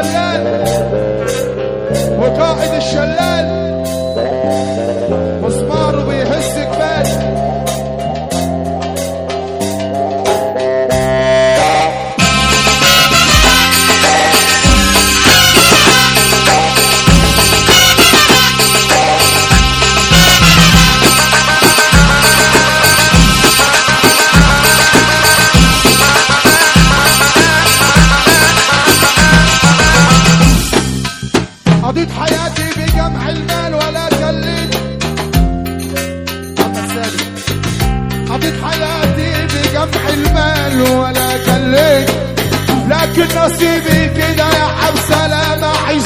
الشلال وقائد الشلال مسماره بيهز جبال قضيت حياتي بجمع المال ولا كليت محمد سالم قضيت حياتي بجمع المال ولا كليت لكن نصيبي كده يا عبد سلام اعيش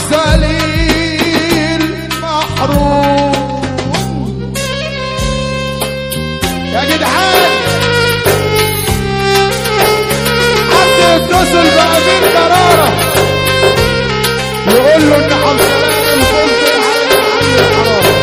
ذليل محروم يا جدعان حد يتصل بأمين قراره يقول له ان عبد السلام الفلفل على محل الحرام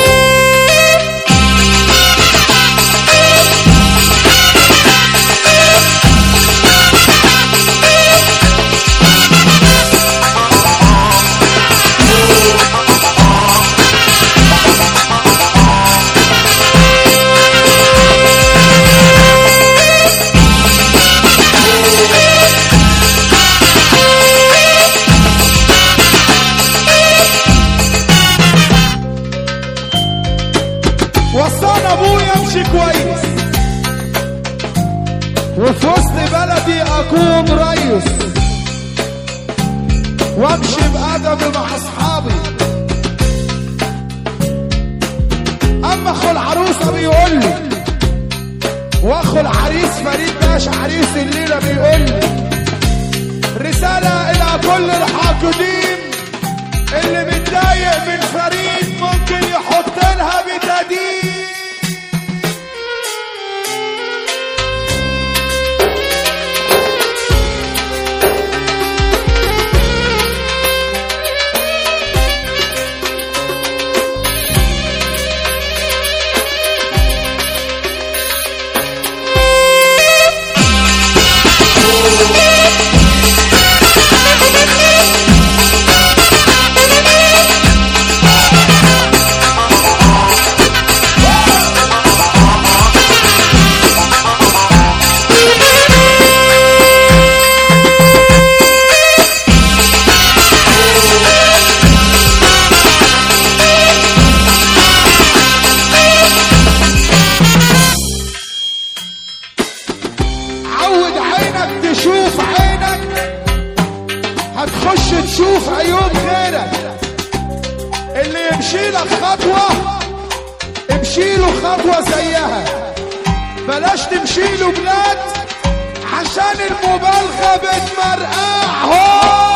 وصانا ابويا امشي كويس وفي وسط بلدي اكون ريس وامشي بادب مع اصحابي اما اخو العروسه بيقول لي واخو العريس فريد باشا عريس الليله بيقول لي رساله الى كل الحاقدين اللي متضايق من فريد ممكن يحط لها بتدين عود عينك تشوف عينك هتخش تشوف عيون غيرك اللي يمشي لك خطوة امشي له خطوة زيها بلاش تمشي له بلاد عشان المبالغة بتمرقعهم